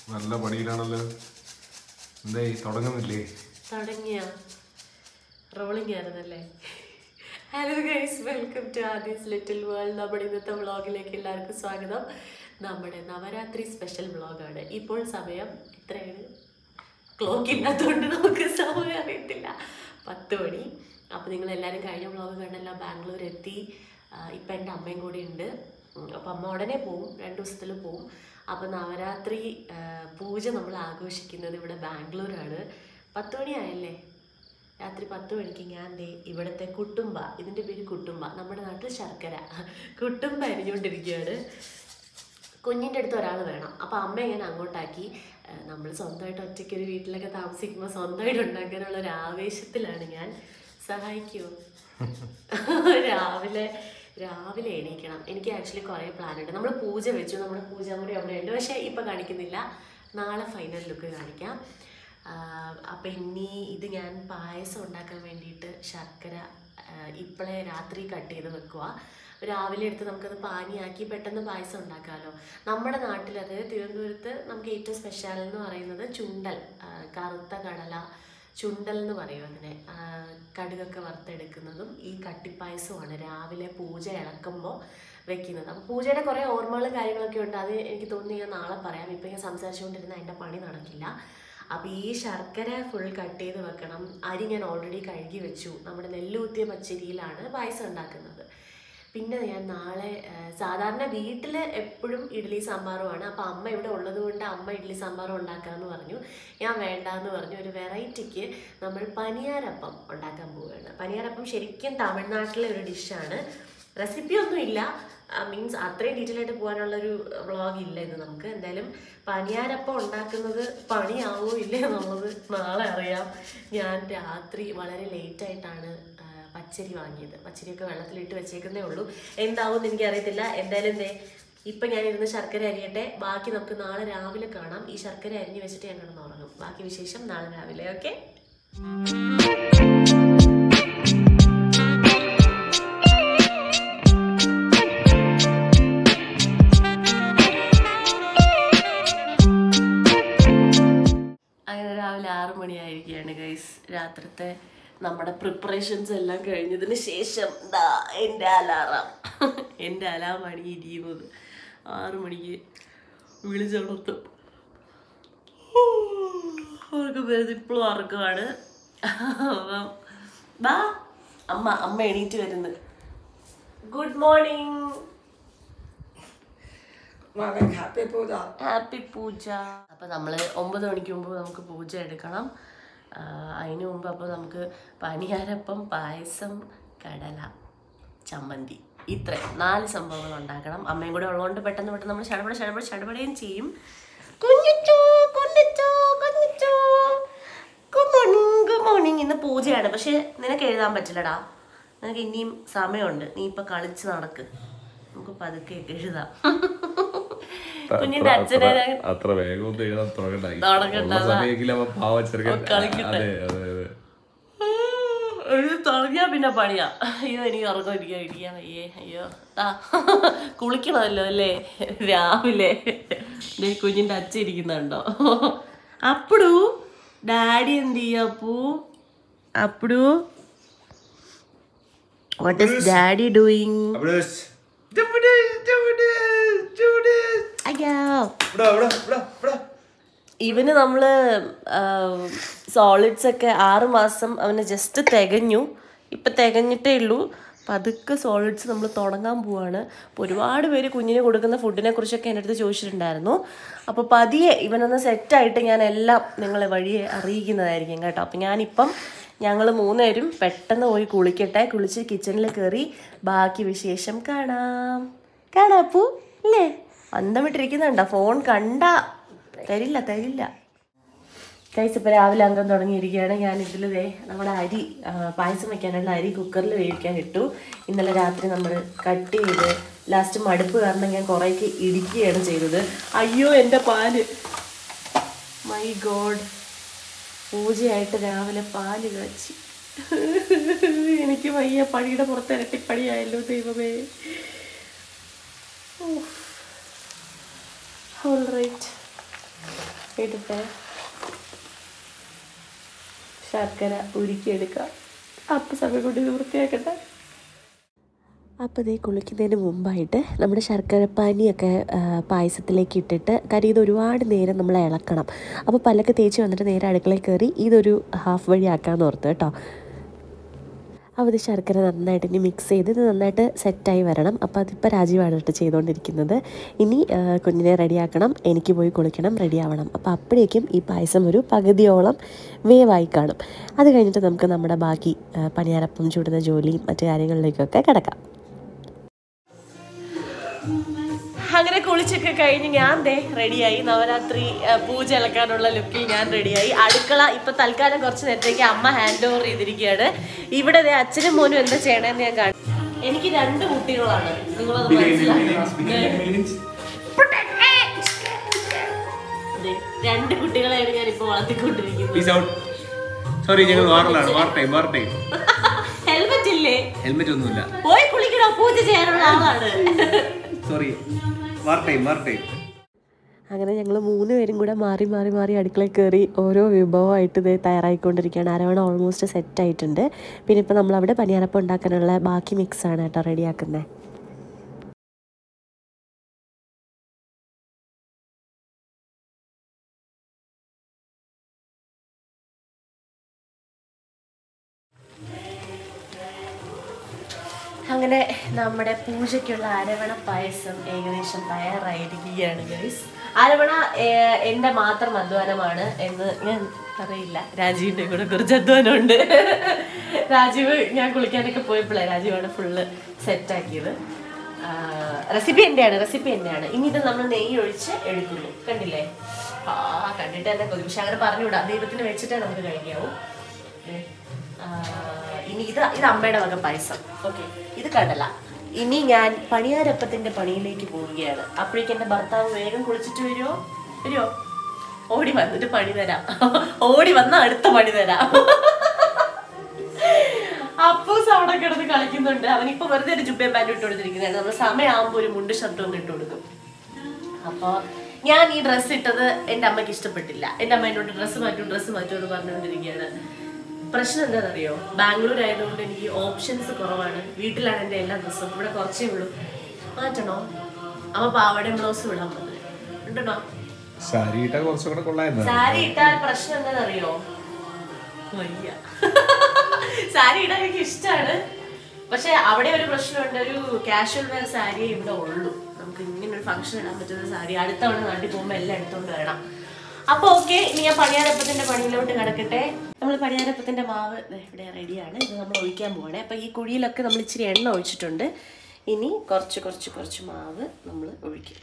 നല്ല പണിയിലാണല്ലോ എന്തേ തുടങ്ങുന്നില്ലേ തുടങ്ങിയ റോളിംഗ് ആയിരുന്നല്ലേ hello guys welcome to Aadhi's little world നമ്മുടെ ഇന്നത്തെ വ്ളോഗിലേക്ക് എല്ലാവർക്കും സ്വാഗതം നമ്മുടെ നവരാത്രി സ്പെഷ്യൽ വ്ളോഗാണ് ഇപ്പോൾ സമയം എത്രയാണ് ക്ലോക്ക് ഇല്ലാത്തതുകൊണ്ട് നമുക്ക് സമയം അറിയത്തില്ല പത്ത് മണി അപ്പോൾ നിങ്ങൾ എല്ലാവരും കഴിഞ്ഞ വ്ളോഗ് കണ്ടല്ലോ ബാംഗ്ലൂർ എത്തി ഇപ്പം എൻ്റെ അമ്മയും കൂടി ഉണ്ട് അപ്പോൾ അമ്മ ഉടനെ പോവും രണ്ട് ദിവസത്തിൽ പോവും അപ്പോൾ നവരാത്രി ആ, പൂജ നമ്മൾ ആഘോഷിക്കുന്നത് ഇവിടെ ബാംഗ്ലൂരാണ് പത്ത് മണിയായല്ലേ രാത്രി പത്ത് മണിക്ക് ഞാൻ ദേ ഇവിടുത്തെ കുട്ടുമ്പ ഇതിൻ്റെ പേര് കുട്ടുമ്പ നമ്മുടെ നാട്ടിൽ ശർക്കര കുട്ടുമ്പ അരിഞ്ഞുകൊണ്ടിരിക്കുകയാണ് കുഞ്ഞിൻ്റെ അടുത്ത് ഒരാൾ വേണം അപ്പോൾ അമ്മ ഇങ്ങനെ അങ്ങോട്ടാക്കി നമ്മൾ സ്വന്തമായിട്ട് ഒറ്റയ്ക്ക് ഒരു വീട്ടിലൊക്കെ താമസിക്കുമ്പോൾ സ്വന്തമായിട്ട് ഉണ്ടാക്കാനുള്ള ഒരു ആവേശത്തിലാണ് ഞാൻ സഹായിക്കുമോ രാവിലെ രാവിലെ എണീക്കണം എനിക്ക് ആക്ച്വലി കുറേ പ്ലാൻ ഉണ്ട് നമ്മൾ പൂജ വെച്ചു നമ്മുടെ പൂജാമുറി അവിടെ ഉണ്ട് പക്ഷേ ഇപ്പം കാണിക്കുന്നില്ല നാളെ ഫൈനൽ ലുക്ക് കാണിക്കാം അപ്പം ഇനി ഇത് ഞാൻ പായസം ഉണ്ടാക്കാൻ വേണ്ടിയിട്ട് ശർക്കര ഇപ്പോഴേ രാത്രി കട്ട് ചെയ്ത് വെക്കുക രാവിലെ എടുത്ത് നമുക്കത് പാനിയാക്കി പെട്ടെന്ന് പായസം ഉണ്ടാക്കാമല്ലോ നമ്മുടെ നാട്ടിൽ അതായത് തിരുവനന്തപുരത്ത് നമുക്ക് ഏറ്റവും സ്പെഷ്യൽ എന്ന് പറയുന്നത് ചുണ്ടൽ ആ, കറുത്ത കടല ചുണ്ടൽ എന്ന് പറയും അതിനെ ആ, കടുകൊക്കെ വറുത്തെടുക്കുന്നതും ഈ കട്ടിപ്പായസമാണ് രാവിലെ പൂജ ഇളക്കുമ്പോൾ വെക്കുന്നത് അപ്പോൾ പൂജയുടെ കുറേ ഓർമ്മകളും കാര്യങ്ങളൊക്കെ ഉണ്ട് അത് എനിക്ക് തോന്നുന്നു ഞാൻ നാളെ പറയാം ഇപ്പം ഞാൻ സംസാരിച്ചുകൊണ്ടിരുന്ന എൻ്റെ പണി നടക്കില്ല അപ്പോൾ ഈ ശർക്കര ഫുൾ കട്ട് ചെയ്ത് വെക്കണം അരി ഞാൻ ഓൾറെഡി കഴുകി വെച്ചു നമ്മുടെ നെല്ലുകുത്തിയ പച്ചരിയിലാണ് പായസം ഉണ്ടാക്കുന്നത് പിന്നെ ഞാൻ നാളെ ആ, സാധാരണ വീട്ടിൽ എപ്പോഴും ഇഡ്ഡലി സാമ്പാറുമാണ് അപ്പോൾ അമ്മ ഇവിടെ ഉള്ളത് കൊണ്ട് അമ്മ ഇഡ്ഡലി സാമ്പാറും ഉണ്ടാക്കാമെന്ന് പറഞ്ഞു ഞാൻ വേണ്ടാന്ന് പറഞ്ഞു ഒരു വെറൈറ്റിക്ക് നമ്മൾ പനിയാരപ്പം ഉണ്ടാക്കാൻ പോവുകയാണ് പനിയാരപ്പം ശരിക്കും തമിഴ്നാട്ടിലെ ഒരു ഡിഷാണ് റെസിപ്പി ഒന്നും ഇല്ല മീൻസ് അത്രയും ഡീറ്റെയിൽ ആയിട്ട് പോകാനുള്ളൊരു വ്ളോഗ് ഇല്ല ഇന്ന് നമുക്ക് എന്തായാലും പനിയാരപ്പം ഉണ്ടാക്കുന്നത് പണിയാവോ ഇല്ലേ എന്നുള്ളത് നാളെ അറിയാം ഞാൻ രാത്രി വളരെ ലേറ്റ് ആയിട്ടാണ് ആ, പച്ചരി വാങ്ങിയത് പച്ചരിയൊക്കെ വെള്ളത്തിലിട്ട് വെച്ചേക്കുന്നേ ഉള്ളൂ എന്താവും എനിക്ക് അറിയത്തില്ല എന്തായാലും എന്തേ ഇപ്പം ഞാൻ ഇരുന്ന് ശർക്കര അരിയട്ടെ ബാക്കി നമുക്ക് നാളെ രാവിലെ കാണാം ഈ ശർക്കര അരിഞ്ഞ് വെച്ചിട്ട് ഞാൻ കിടന്ന് ഉറങ്ങും ബാക്കി വിശേഷം നാളെ രാവിലെ ഓക്കെ അങ്ങനെ രാവിലെ ആറു മണിയായിരിക്കുകയാണ് ഗൈസ് രാത്രിത്തെ നമ്മുടെ പ്രിപ്പറേഷൻസ് എല്ലാം കഴിഞ്ഞതിന് ശേഷം ദാ എൻ്റെ അലാറാം എൻ്റെ അലാമാണ് ഈ ഇരിക്കുന്നത് ആറു മണിക്ക് വിളിച്ചുണർത്തും അവർക്ക് വരുന്നത് ഇപ്പോഴും ഉറക്കമാണ് അപ്പം ബാ അമ്മ അമ്മ എണീറ്റ് വരുന്നു ഗുഡ് മോർണിംഗ് മകൻ ഹാപ്പി പൂജ ഹാപ്പി പൂജ അപ്പം നമ്മൾ ഒമ്പത് മണിക്ക് മുമ്പ് നമുക്ക് പൂജ എടുക്കണം ആ, അതിന് മുമ്പ് അപ്പോൾ നമുക്ക് പനിയാരപ്പം പായസം കടല ചമ്മന്തി ഇത്ര നാല് സംഭവങ്ങൾ ഉണ്ടാക്കണം അമ്മയും കൂടെ ഉള്ളതുകൊണ്ട് പെട്ടെന്ന് പെട്ടെന്ന് നമ്മൾ ചടപട ചടപട ചടപടയും ചെയ്യും കുഞ്ഞിച്ചോ കുഞ്ഞിച്ചോ കുഞ്ഞിച്ചോ ഗുഡ് മോർണിംഗ് ഗുഡ് മോർണിംഗ് ഇന്ന് പൂജയാണ് പക്ഷെ നിനക്ക് എഴുതാൻ പറ്റില്ലടാ നിനക്ക് ഇനിയും സമയമുണ്ട് നീ ഇപ്പം കളിച്ച് നടക്ക് നമുക്ക് പതുക്കെയൊക്കെ എഴുതാം കുഞ്ഞിന്റെ അച്ഛനെ ഞാൻ- അത്ര വേഗം ഒന്നും എഴുതാൻ തുടങ്ങണ്ടായി തുടങ്ങണ്ട, ഉള്ള സമയമെങ്കിലും അവൻ പാവ ചെറുക്കൻ കളിക്കട്ടെ. അതെ അതെ അതെ എഴുതി തുടങ്ങിയാ പിന്നെ പണിയാ അയ്യോ എനിക്ക് ഉറക്കം ഇരിക്കാൻ ഇരിക്കാൻ അയ്യേ അയ്യോ ആ കുളിക്കണമല്ലോ അല്ലേ രാവിലെ ദേ കുഞ്ഞിന്റെ അച്ഛൻ ഇരിക്കുന്നുണ്ടോ അപ്പടു ഡാഡി എന്ത് ചെയ്യും അപ്പു അപ്പടു വാട്ട് ഇസ് ഡാഡി ഡൂയിങ് അയ്യോ ഇവന് നമ്മൾ സോളിഡ്സ് ഒക്കെ ആറ് മാസം അവന് ജസ്റ്റ് തികഞ്ഞു ഇപ്പം തികഞ്ഞിട്ടേ ഉള്ളൂ പതുക്കെ സോളിഡ്സ് നമ്മൾ തുടങ്ങാൻ പോവാണ് അപ്പോൾ ഒരുപാട് പേര് കുഞ്ഞിന് കൊടുക്കുന്ന ഫുഡിനെ കുറിച്ചൊക്കെ എൻ്റെ അടുത്ത് ചോദിച്ചിട്ടുണ്ടായിരുന്നു അപ്പോൾ പതിയെ ഇവനൊന്ന് സെറ്റായിട്ട് ഞാൻ എല്ലാം നിങ്ങളെ വഴിയെ അറിയിക്കുന്നതായിരിക്കും കേട്ടോ അപ്പോൾ ഞാനിപ്പം ഞങ്ങൾ മൂന്നുപേരും പെട്ടെന്ന് പോയി കുളിക്കട്ടെ കുളിച്ച് കിച്ചണിൽ കയറി ബാക്കി വിശേഷം കാണാം കാണാം അപ്പു അല്ലേ അന്തം വിട്ടിരിക്കുന്നുണ്ടോ ഫോൺ കണ്ട തരില്ല തരില്ല കൈസ് ഇപ്പോൾ രാവിലെ അംഗം തുടങ്ങിയിരിക്കുകയാണ് ഞാൻ ഇതിൽ ദേ നമ്മുടെ അരി ആ, പായസം വെക്കാനുള്ള അരി കുക്കറിൽ വേവിക്കാൻ ഇട്ടു ഇന്നലെ രാത്രി നമ്മൾ കട്ട് ചെയ്ത് ലാസ്റ്റ് മടുപ്പ് കാരണം ഞാൻ കുറേക്ക് ഇടിക്കുകയാണ് ചെയ്തത് അയ്യോ എൻ്റെ പാല് മൈ ഗോഡ് പൂജയായിട്ട് രാവിലെ പാല് കാച്ചി എനിക്ക് വയ്യ പണിയുടെ പുറത്ത് ഇരട്ടിപ്പണിയായല്ലോ ദൈവമേ ഓൾ റൈറ്റ് എടുത്ത് ശർക്കര ഉരുക്കിയെടുക്കാം അപ്പം സമയം കൊണ്ട് ഇത് വൃത്തിയാക്കട്ടെ അപ്പോൾ ഇതേ കുളിക്കുന്നതിന് മുമ്പായിട്ട് നമ്മുടെ ശർക്കരപ്പാനിയൊക്കെ ആ, പായസത്തിലേക്ക് ഇട്ടിട്ട് കാര്യം ഇത് ഒരുപാട് നേരം നമ്മൾ ഇളക്കണം അപ്പോൾ പല്ലൊക്കെ തേച്ച് വന്നിട്ട് നേരെ അടുക്കളയിൽ കയറി ഇതൊരു ഹാഫ് വഴി ആക്കാമെന്ന് ഓർത്ത് കേട്ടോ അപ്പോൾ ഇത് ശർക്കര നന്നായിട്ട് ഇനി മിക്സ് ചെയ്ത് ഇത് നന്നായിട്ട് സെറ്റായി വരണം അപ്പോൾ അതിപ്പോൾ രാജീവാണ് കേട്ടോ ചെയ്തുകൊണ്ടിരിക്കുന്നത് ഇനി ആ, കുഞ്ഞിനെ റെഡിയാക്കണം എനിക്ക് പോയി കുളിക്കണം റെഡിയാവണം അപ്പോൾ അപ്പോഴേക്കും ഈ പായസം ഒരു പകുതിയോളം വേവായി കാണും അത് കഴിഞ്ഞിട്ട് നമുക്ക് നമ്മുടെ ബാക്കി ആ, പണിയാരപ്പം ചൂടുന്ന ജോലിയും മറ്റു കാര്യങ്ങളിലേക്കൊക്കെ കിടക്കാം അങ്ങനെ കുളിച്ചൊക്കെ കഴിഞ്ഞ് ഞാൻ ദേ റെഡിയായി നവരാത്രി ആ, പൂജ ഇളക്കാനുള്ള ലുക്കിൽ ഞാൻ റെഡിയായി അടുക്കള ഇപ്പൊ തൽക്കാലം കുറച്ച് നേരത്തേക്ക് അമ്മ ഹാൻഡ് ഓവർ ചെയ്തിരിക്കുകയാണ് ഇവിടെ ദേ അച്ഛനും മോനും എന്താ ചെയ്യണമെന്ന് ഞാൻ കാണും എനിക്ക് രണ്ട് കുട്ടികളാണ് നിങ്ങളത് മനസ്സിലാക്കണം ദേ, രണ്ട് കുട്ടികളെയാണ് ഞാൻ ഇപ്പൊ വളർത്തിക്കൊണ്ടിരിക്കുന്നത് പീസ് ഔട്ട് സോറി ഞങ്ങൾ വാറിലാണ് war time war time helmet ഇല്ലേ ഹെൽമെറ്റ് ഒന്നുമില്ല പോയി കുളിക്കണോ പൂജ ചെയ്യാനുള്ള ആളാണ് sorry war time war time അങ്ങനെ ഞങ്ങൾ മൂന്ന് പേരും കൂടെ മാറി മാറി മാറി അടുക്കളയിൽ കയറി ഓരോ വിഭവമായിട്ട് ഇത് തയ്യാറായിക്കൊണ്ടിരിക്കുകയാണ് അരവണ ഓൾമോസ്റ്റ് സെറ്റ് ആയിട്ടുണ്ട് പിന്നെ ഇപ്പോൾ നമ്മളവിടെ പനിയാരപ്പം ഉണ്ടാക്കാനുള്ള ബാക്കി മിക്സാണ് കേട്ടോ റെഡിയാക്കുന്നത് അങ്ങനെ നമ്മുടെ പൂജയ്ക്കുള്ള അരവണ പായസം ഏകദേശം തയ്യാറായിരിക്കുകയാണ് ഗൈസ് അരവണ ഏർ, എൻ്റെ മാത്രം അധ്വാനമാണ് എന്ന് ഞാൻ പറയില്ല രാജീവിൻ്റെ കൂടെ കുറച്ച് അധ്വാനമുണ്ട് രാജീവ് ഞാൻ കുളിക്കാനൊക്കെ പോയപ്പോഴേ രാജീവാണ് ഫുള്ള് സെറ്റാക്കിയത് റെസിപ്പി എൻ്റെയാണ് റെസിപ്പി എൻ്റെയാണ് ഇനി ഇത് നമ്മൾ നെയ്യ് ഒഴിച്ച് എടുക്കുന്നു കണ്ടില്ലേ ആ കണ്ടിട്ട് തന്നെ കൊതി പക്ഷെ അങ്ങനെ പറഞ്ഞുകൂടാ ദൈവത്തിന് വെച്ചിട്ടേ നമുക്ക് കഴിക്കാവൂ ദേ, ആ, ഇനി ഇത് ഇത് അമ്മയുടെ വക പായസം ഓക്കെ ഇത് കടല ഇനി ഞാൻ പണിയാരപ്പത്തിന്റെ പണിയിലേക്ക് പോവുകയാണ് അപ്പോഴേക്കും എന്റെ ഭർത്താവ് വേഗം കുളിച്ചിട്ട് വരുമോ വരുമോ ഓടി വന്നിട്ട് പണി തരാം ഓടി വന്ന അടുത്ത പണി തരാം അപ്പൂസ് അവിടെ കിടന്ന് കളിക്കുന്നുണ്ട് അവനിപ്പോ വെറുതെ ഒരു ജുബേ പാൻറ് ഇട്ട് കൊടുത്തിരിക്കുന്നതാണ് നമ്മൾ സമയമാകുമ്പോ ഒരു മുണ്ട് ഷർട്ടും ഒന്ന് ഇട്ട് കൊടുക്കും അപ്പോൾ ഞാൻ ഈ ഡ്രസ്സ് ഇട്ടത് എൻ്റെ അമ്മയ്ക്ക് ഇഷ്ടപ്പെട്ടില്ല എൻ്റെ അമ്മ എന്നോട് ഡ്രസ്സ് മാറ്റും ഡ്രസ്സ് മാറ്റും എന്ന് പറഞ്ഞുകൊണ്ടിരിക്കുകയാണ് പ്രശ്നം എന്താണെന്നറിയോ ബാംഗ്ലൂർ ആയതുകൊണ്ട് എനിക്ക് ഓപ്ഷൻസ് കുറവാണ് വീട്ടിലാണ് എൻ്റെ എല്ലാ ഡ്രസ്സും ഇവിടെ കുറച്ചേ ഉള്ളൂ മാറ്റണോ അമ്മ പാവടയും ബ്ലൗസും ഇടാൻ പറ്റില്ല ഉണ്ടോ സാരി ഇട്ടാ കുറച്ചും കൂടെ കൊള്ളായിരുന്നു സാരി ഇട്ടാൽ പ്രശ്നം എന്താണെന്നറിയോ വയ്യ സാരി ഇടാൻ എനിക്ക് ഇഷ്ടമാണ് പക്ഷെ അവിടെ ഒരു പ്രശ്നമുണ്ട് ഒരു കാഷ്വൽ വെയർ സാരി ഇവിടെ ഉള്ളൂ നമുക്ക് ഇങ്ങനെ ഒരു ഫംഗ്ഷൻ ഇടാൻ പറ്റുന്ന സാരി അടുത്ത തവണ നാട്ടിൽ പോകുമ്പോൾ എല്ലാം എടുത്തോണ്ട് വരണം അപ്പൊ ഓക്കെ ഇനി ഞാൻ പണിയാരപ്പത്തിന്റെ പണിയിലോട്ട് കിടക്കട്ടെ നമ്മൾ പണിയാരപ്പത്തിന്റെ മാവ് ദേ ഇവിടെ റെഡിയാണ് ഇത് നമ്മൾ ഒഴിക്കാൻ പോവാണേ അപ്പൊ ഈ കുഴിയിലൊക്കെ നമ്മൾ ഇച്ചിരി എണ്ണ ഒഴിച്ചിട്ടുണ്ട് ഇനി കുറച്ച് കുറച്ച് കുറച്ച് മാവ് നമ്മൾ ഒഴിക്കും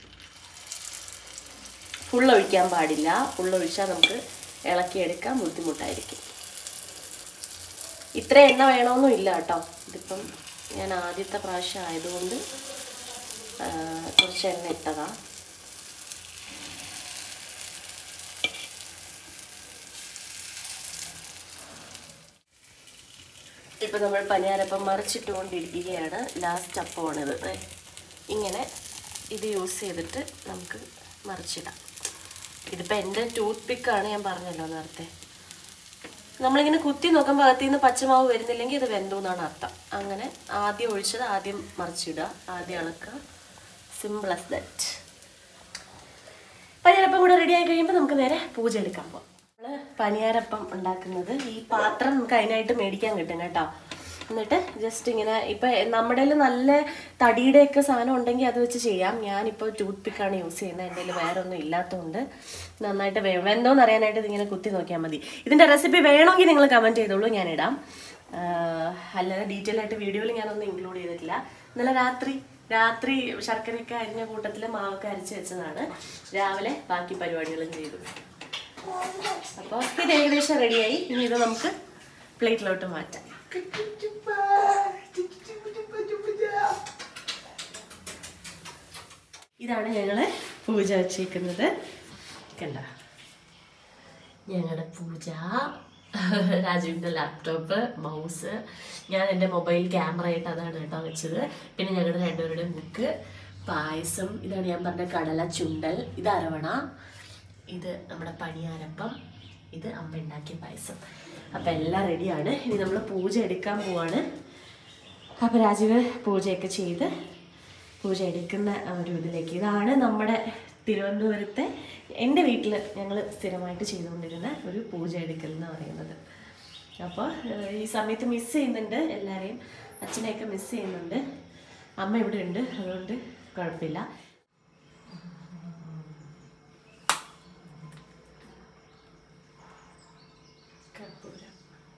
ഫുൾ ഒഴിക്കാൻ പാടില്ല ഫുൾ ഒഴിച്ചാൽ നമുക്ക് ഇളക്കിയെടുക്കാൻ ബുദ്ധിമുട്ടായിരിക്കും ഇത്ര എണ്ണ വേണമെന്നും ഇല്ല കേട്ടോ ഇതിപ്പം ഞാൻ ആദ്യത്തെ പ്രാവശ്യം ആയതുകൊണ്ട് ആ, കുറച്ച് എണ്ണ ഇട്ടതാ ഇപ്പം നമ്മൾ പനിയാരപ്പം മറിച്ചിട്ടുകൊണ്ടിരിക്കുകയാണ് ലാസ്റ്റ് അപ്പമാണിത് ദേ, ഇങ്ങനെ ഇത് യൂസ് ചെയ്തിട്ട് നമുക്ക് മറിച്ചിടാം ഇതിപ്പോൾ എൻ്റെ ടൂത്ത് പിക്കാണ് ഞാൻ പറഞ്ഞല്ലോ നേരത്തെ നമ്മളിങ്ങനെ കുത്തി നോക്കുമ്പോൾ അകത്തിൽ നിന്ന് പച്ചമാവ് വരുന്നില്ലെങ്കിൽ ഇത് വെന്തു എന്നാണ് അർത്ഥം അങ്ങനെ ആദ്യം ഒഴിച്ചത് ആദ്യം മറിച്ചിടുക ആദ്യം ഇളക്കുക സിമ്പിൾ ആസ് ദറ്റ് പനിയാരപ്പം കൂടെ റെഡി ആയി കഴിയുമ്പോൾ നമുക്ക് നേരെ പൂജ എടുക്കാൻ പോകാം നമ്മൾ പനിയാരപ്പം ഉണ്ടാക്കുന്നത് ഈ പാത്രം നമുക്ക് അതിനായിട്ട് മേടിക്കാൻ കിട്ടും കേട്ടോ എന്നിട്ട് ജസ്റ്റ് ഇങ്ങനെ ഇപ്പം നമ്മുടെ കയ്യിൽ നല്ല തടിയുടെയൊക്കെ സാധനം ഉണ്ടെങ്കിൽ അത് വെച്ച് ചെയ്യാം ഞാനിപ്പോൾ ടൂത്ത് പിക്കാണ് യൂസ് ചെയ്യുന്നത് എൻ്റെ കയ്യിൽ വേറെ ഒന്നും ഇല്ലാത്തതുകൊണ്ട് നന്നായിട്ട് വേ വെന്തോന്ന് അറിയാനായിട്ട് ഇതിങ്ങനെ കുത്തി നോക്കിയാൽ മതി ഇതിൻ്റെ റെസിപ്പി വേണമെങ്കിൽ നിങ്ങൾ കമൻറ്റ് ചെയ്തോളൂ ഞാൻ ഇടാം ആഹ് അല്ലാതെ ഡീറ്റെയിൽ ആയിട്ട് വീഡിയോയിൽ ഞാനൊന്നും ഇൻക്ലൂഡ് ചെയ്തിട്ടില്ല ഇന്നലെ രാത്രി രാത്രി ശർക്കരയൊക്കെ അരിഞ്ഞ കൂട്ടത്തിൽ മാവൊക്കെ അരച്ച് വെച്ചതാണ് രാവിലെ ബാക്കി പരിപാടികളും ചെയ്തു അപ്പോൾ ഇത് ഏകദേശം റെഡിയായി ഇനി ഇത് നമുക്ക് പ്ലേറ്റിലോട്ട് മാറ്റാം ഇതാണ് ഞങ്ങൾ പൂജ വച്ചേക്കുന്നത് കണ്ട ഞങ്ങളുടെ പൂജ രാജുവിൻ്റെ ലാപ്ടോപ്പ് മൗസ് ഞാൻ എൻ്റെ മൊബൈൽ ക്യാമറ ആയിട്ട് അതാണ് കേട്ടോ വെച്ചത് പിന്നെ ഞങ്ങളുടെ രണ്ടുപേരുടെ ബുക്ക് പായസം ഇതാണ് ഞാൻ പറഞ്ഞ കടല ചുണ്ടൽ ഇത് അരവണ ഇത് നമ്മുടെ പണിയാരപ്പം ഇത് അമ്മ ഉണ്ടാക്കിയ പായസം അപ്പം എല്ലാം റെഡിയാണ് ഇനി നമ്മൾ പൂജ എടുക്കാൻ പോവാണ് അപ്പോൾ രാജീവ് പൂജയൊക്കെ ചെയ്ത് പൂജ എടുക്കുന്ന ആ ഒരു ഇതിലേക്ക് ഇതാണ് നമ്മുടെ തിരുവനന്തപുരത്തെ എൻ്റെ വീട്ടിൽ ഞങ്ങൾ സ്ഥിരമായിട്ട് ചെയ്തുകൊണ്ടിരുന്ന ഒരു പൂജ എടുക്കൽ എന്ന് പറയുന്നത് അപ്പോൾ ഏഹ്, ഈ സമയത്ത് മിസ് ചെയ്യുന്നുണ്ട് എല്ലാവരെയും അച്ഛനെയൊക്കെ മിസ് ചെയ്യുന്നുണ്ട് അമ്മ ഇവിടെ ഉണ്ട് അതുകൊണ്ട് കുഴപ്പമില്ല കർപ്പൂരം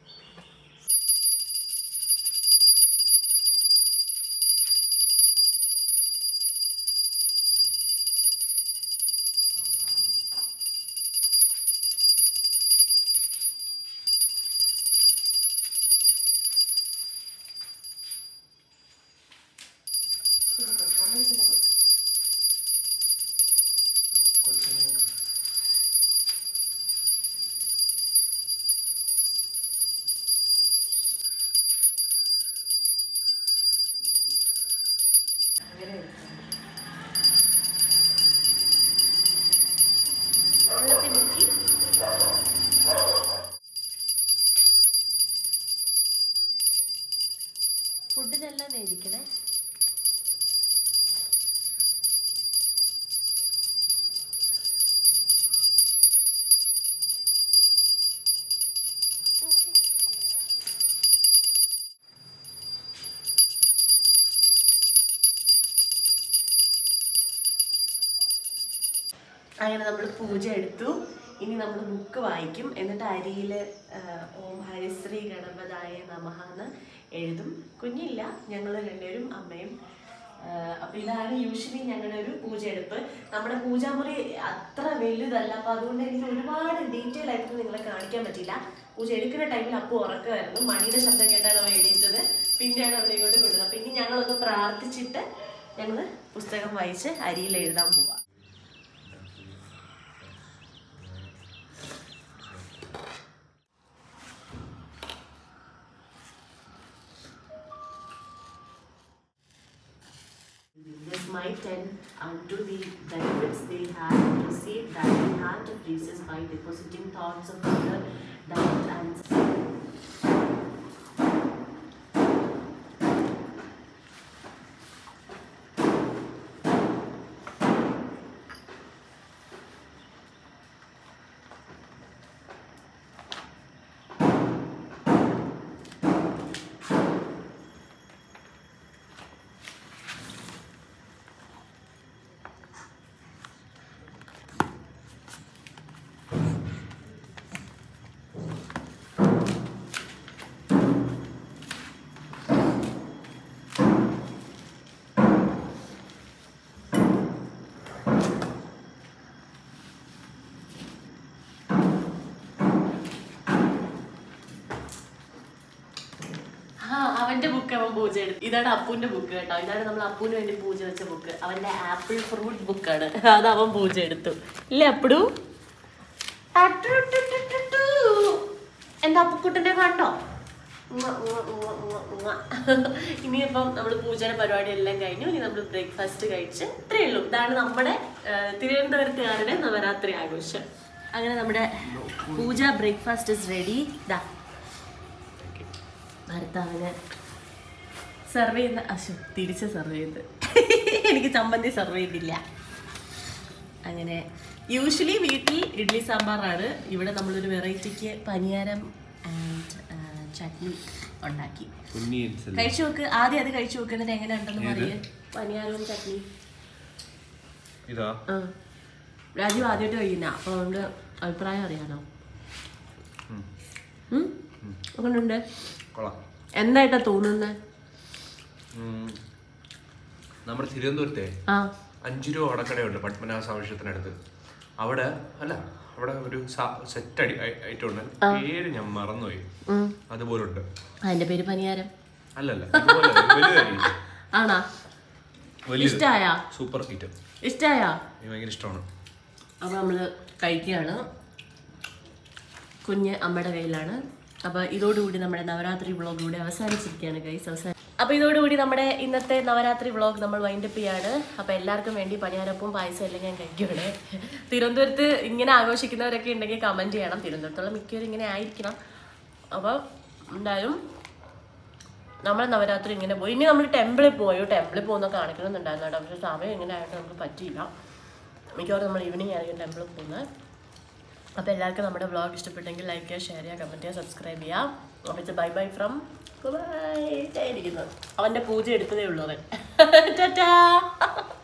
അങ്ങനെ എടുക്കാം. വെള്ളത്തിൽ മുക്കി ഫുഡിനെല്ലാം മേടിക്കണേ അങ്ങനെ നമ്മൾ പൂജ എടുത്തു ഇനി നമ്മൾ ബുക്ക് വായിക്കും എന്നിട്ട് അരിയിൽ ഓം ഹരിശ്രീ ഗണപതായ നമഃ എന്ന് എഴുതും കുഞ്ഞില്ല ഞങ്ങൾ രണ്ടുപേരും അമ്മയും അപ്പോൾ ഇതാണ് യൂഷ്വലി ഞങ്ങളുടെ ഒരു പൂജയെടുപ്പ് നമ്മുടെ പൂജാമുറി അത്ര വലുതല്ല അപ്പോൾ അതുകൊണ്ട് എനിക്ക് ഒരുപാട് ഡീറ്റെയിൽ ആയിട്ട് നിങ്ങളെ കാണിക്കാൻ പറ്റില്ല പൂജ എടുക്കുന്ന ടൈമിൽ അപ്പോൾ ഉറക്കമായിരുന്നു മണിയുടെ ശബ്ദം കേട്ടാണ് അവൻ എണീറ്റത് പിന്നെയാണ് അവനെ ഇങ്ങോട്ട് കൊണ്ടുവന്നത് അപ്പോൾ ഇനി ഞങ്ങളൊന്ന് പ്രാർത്ഥിച്ചിട്ട് ഞങ്ങൾ പുസ്തകം വായിച്ച് അരിയിൽ എഴുതാൻ പോവാം This might tend unto the benefits they have received that in heart of Jesus by depositing thoughts of other doubt and ആ അവന്റെ ബുക്ക് അവൻ പൂജ എടുത്തു ഇതാണ് അപ്പുവിന്റെ ബുക്ക് കേട്ടോ ഇതാണ് നമ്മൾ അപ്പുവിന് വേണ്ടി പൂജ വെച്ച ബുക്ക് അവന്റെ ആപ്പിൾ ഫ്രൂട്ട് ബുക്കാണ് അത് അവൻ പൂജ എടുത്തു ഇല്ലേ അപ്പടു എന്റെ അപ്പുക്കുട്ടന്റെ കണ്ടോ ഉവ്വ, ഉവ്വ, ഉവ്വ, ഉവ്വ, ഉവ്വ. ഇനിയിപ്പം നമ്മൾ പൂജയുടെ പരിപാടി എല്ലാം കഴിഞ്ഞു ഇനി നമ്മൾ ബ്രേക്ക്ഫാസ്റ്റ് കഴിച്ച് ഇത്രയേ ഉള്ളൂ ഇതാണ് നമ്മുടെ ആ, തിരുവനന്തപുരത്തുകാരുടെ നവരാത്രി ആഘോഷം അങ്ങനെ നമ്മുടെ പൂജ ബ്രേക്ക്ഫാസ്റ്റ് ഇസ് റെഡി ദാ ഭർത്താവിന് സെർവ് ചെയ്യുന്ന അശു തിരിച്ച് സെർവ് ചെയ്ത് എനിക്ക് ചമ്മന്തി സെർവ് ചെയ്തില്ല അങ്ങനെ യൂഷ്വലി വീട്ടിൽ ഇഡ്ഡലി സാമ്പാറാണ് ഇവിടെ നമ്മളൊരു വെറൈറ്റിക്ക് പനിയാരം ആൻഡ് ചട്നി ഉണ്ടാക്കി കഴിച്ചു നോക്ക് ആദ്യം അത് കഴിച്ചു നോക്ക് എന്നിട്ട് എങ്ങനെ ഉണ്ടെന്ന് പറയേ പനിയാരവും ചട്നി ഇതാ ആ രാജീവ് ആദ്യമായിട്ട് കഴിക്കുന്ന അപ്പോൾ അതുകൊണ്ട് അഭിപ്രായം അറിയാലോ ഉണ്ട് കൊള്ളാം എന്തായിട്ടാ തോന്നുന്നത് ഉം. നമ്മുടെ തിരുവനന്തപുരത്തെ ആ അഞ്ചു രൂപ വടക്കടയുണ്ട് പത്മനാഭ സാമീഷ്യത്തിനടുത്ത് അവിടെ അല്ല അവിടെ ഒരു സെറ്റ് അടി ഐറ്റം ഉണ്ട് പേര് ഞാൻ മറന്നുപോയി ഉം. അതുപോലുണ്ട് അതിന്റെ പേര് പനിയാരം അല്ലല്ല ഇതുപോലെ വലുതായിരിക്കും ആണാ വലിയത് ഇഷ്ടായാ സൂപ്പർ ഐറ്റം ഇഷ്ടായാ എനിക്ക് ഭയങ്കര ഇഷ്ടമാണ് അപ്പോൾ നമ്മൾ കഴിക്കുകയാണ് കുഞ്ഞ് അമ്മയുടെ കയ്യിലാണ് അപ്പോൾ ഇതോടുകൂടി നമ്മുടെ നവരാത്രി വ്ളോഗ് കൂടി അവസാനിച്ചിരിക്കുകയാണ് ഗൈസ് അവസാനം അപ്പോൾ ഇതോടുകൂടി നമ്മുടെ ഇന്നത്തെ നവരാത്രി വ്ളോഗ് നമ്മൾ വൈൻഡപ്പ് ചെയ്യാണ് അപ്പോൾ എല്ലാവർക്കും വേണ്ടി പനിയാരപ്പവും പായസം എല്ലാം ഞാൻ കഴിക്കുകയാണ് തിരുവനന്തപുരത്ത് ഇങ്ങനെ ആഘോഷിക്കുന്നവരൊക്കെ ഉണ്ടെങ്കിൽ കമൻറ്റ് ചെയ്യണം തിരുവനന്തപുരത്തുള്ള മിക്കവരും ഇങ്ങനെ ആയിരിക്കണം അപ്പോൾ എന്തായാലും നമ്മൾ നവരാത്രി ഇങ്ങനെ പോയി ഇനി നമ്മൾ ടെമ്പിളിൽ പോയോ ടെമ്പിളിൽ പോകുന്ന കാണിക്കണമെന്നുണ്ടായിരുന്നു കേട്ടോ പക്ഷേ സമയം ഇങ്ങനെ ആയിട്ട് നമുക്ക് പറ്റിയില്ല മിക്കവാറും നമ്മൾ ഈവനിങ് ആയിരിക്കും ടെമ്പിളിൽ പോകുന്നത് അപ്പോൾ എല്ലാവർക്കും നമ്മുടെ വ്ളോഗ് ഇഷ്ടപ്പെട്ടെങ്കിൽ ലൈക്ക് ചെയ്യുക ഷെയർ ചെയ്യുക കമൻറ്റ് ചെയ്യുക സബ്സ്ക്രൈബ് ചെയ്യുക അപ്പോൾ ബൈ ബൈ ഫ്രം ബൈ ഇരിക്കുന്നത് അവൻ്റെ പൂജ എടുത്തതേ ഉള്ളൂ അവൻ ടാറ്റാ